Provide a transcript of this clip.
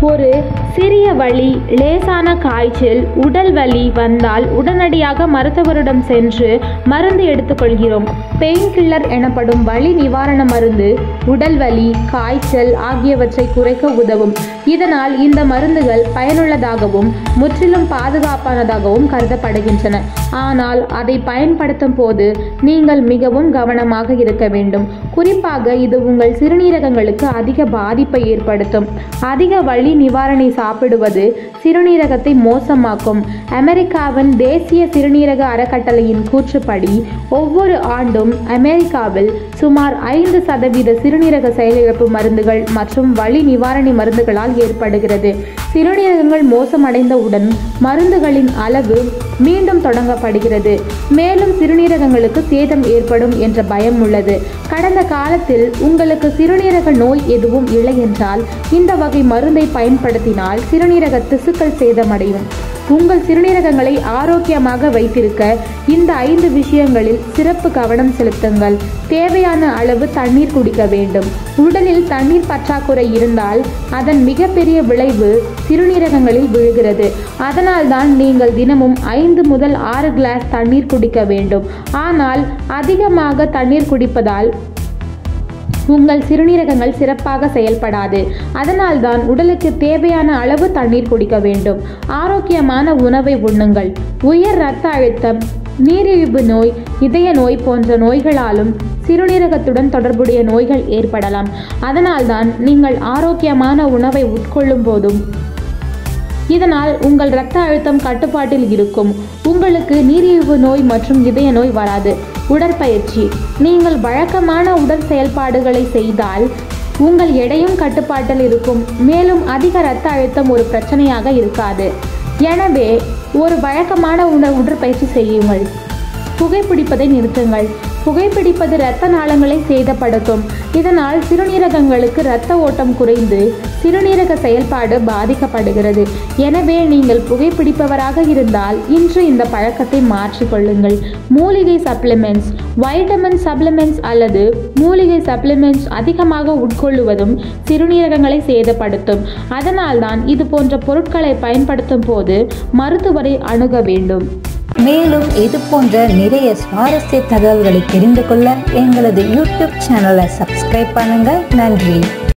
ஒரு சிறிய வலி லேசான காய்ச்சல் உடல் வலி வந்தால் உடனடியாக மருத்துவரிடம் சென்று மருந்து எடுத்துக்கொள்கிறோம் பெயின் கில்லர் எனப்படும் வலி நிவாரண மருந்து உடல் வலி காய்ச்சல் ஆகியவற்றை குறைக்க உதவும் இதனால் இந்த மருந்துகள் பயனுள்ளதாகவும் முற்றிலும் பாதுகாப்பானதாகவும் கருதப்படுகின்றன ஆனால் அதை பயன்படுத்தும் போது நீங்கள் மிகவும் கவனமாக இருக்க வேண்டும் குறிப்பாக இது உங்கள் சிறுநீரகங்களுக்கு அதிக பாதிப்பை ஏற்படுத்தும் அதிக வலி நிவாரணி சாப்பிடுவது சிறுநீரகத்தை மோசமாக்கும் அமெரிக்காவின் தேசிய சிறுநீரக அறக்கட்டளையின் கூற்றுப்படி ஒவ்வொரு ஆண்டும் அமெரிக்காவில் சுமார் ஐந்து சதவீத சிறுநீரக செயலிழப்பு மருந்துகள் மற்றும் வலி நிவாரணி மருந்துகளால் ஏற்படுகிறது சிறுநீரகங்கள் மோசமடைந்தவுடன் மருந்துகளின் அளவு மீண்டும் தொடங்கப்படுகிறது மேலும் சிறுநீரகங்களுக்கு சேதம் ஏற்படும் என்ற பயம் உள்ளது கடந்த காலத்தில் உங்களுக்கு சிறுநீரக நோய் எதுவும் இல்லை என்றால் இந்த வகை மருந்தை பயன்படுத்தினால் சிறுநீரக திசுக்கள் சேதமடையும் உங்கள் சிறுநீரகங்களை ஆரோக்கியமாக வைத்திருக்க இந்த ஐந்து விஷயங்களில் சிறப்பு கவனம் செலுத்துங்கள் தேவையான அளவு தண்ணீர் குடிக்க வேண்டும் உடலில் தண்ணீர் பற்றாக்குறை இருந்தால் அதன் மிகப்பெரிய விளைவு சிறுநீரகங்களில் விழுகிறது அதனால்தான் நீங்கள் தினமும் ஐந்து முதல் ஆறு கிளாஸ் தண்ணீர் குடிக்க வேண்டும் ஆனால் அதிகமாக தண்ணீர் குடிப்பதால் உங்கள் சிறுநீரகங்கள் சிறப்பாக செயல்படாது அதனால்தான் உடலுக்கு தேவையான அளவு தண்ணீர் குடிக்க வேண்டும் ஆரோக்கியமான உணவை உண்ணுங்கள் உயர் இரத்த அழுத்தம் நீரிழிவு நோய் இதய நோய் போன்ற நோய்களாலும் சிறுநீரகத்துடன் தொடர்புடைய நோய்கள் ஏற்படலாம் அதனால்தான் நீங்கள் ஆரோக்கியமான உணவை உட்கொள்ளும் போதும் இதனால் உங்கள் இரத்த அழுத்தம் கட்டுப்பாட்டில் இருக்கும் உங்களுக்கு நீரிழிவு நோய் மற்றும் இதய நோய் வராது உடற்பயிற்சி நீங்கள் வழக்கமான உடல் செயல்பாடுகளை செய்தால் உங்கள் எடையும் கட்டுப்பாட்டில் இருக்கும் மேலும் அதிக இரத்த அழுத்தம் ஒரு பிரச்சனையாக இருக்காது எனவே ஒரு வழக்கமான உண உடற்பயிற்சி செய்யுங்கள் புகைப்பிடிப்பதை நிறுத்துங்கள் புகைப்பிடிப்பது இரத்த நாளங்களை சேதப்படுத்தும் இதனால் சிறுநீரகங்களுக்கு இரத்த ஓட்டம் குறைந்து சிறுநீரக செயல்பாடு பாதிக்கப்படுகிறது எனவே நீங்கள் புகைப்பிடிப்பவராக இருந்தால் இன்று இந்த பழக்கத்தை மாற்றிக்கொள்ளுங்கள் மூலிகை சப்ளிமெண்ட்ஸ் வைட்டமின் சப்ளிமெண்ட்ஸ் அல்லது மூலிகை சப்ளிமெண்ட்ஸ் அதிகமாக உட்கொள்ளுவதும் சிறுநீரகங்களை சேதப்படுத்தும் அதனால்தான் இது போன்ற பொருட்களை பயன்படுத்தும் போது மருத்துவரை அணுக வேண்டும் மேலும் இது போன்ற நிறைய சுவாரஸ்ய தகவல்களை தெரிந்து கொள்ள எங்களது யூடியூப் சேனலை சப்ஸ்கிரைப் பண்ணுங்க நன்றி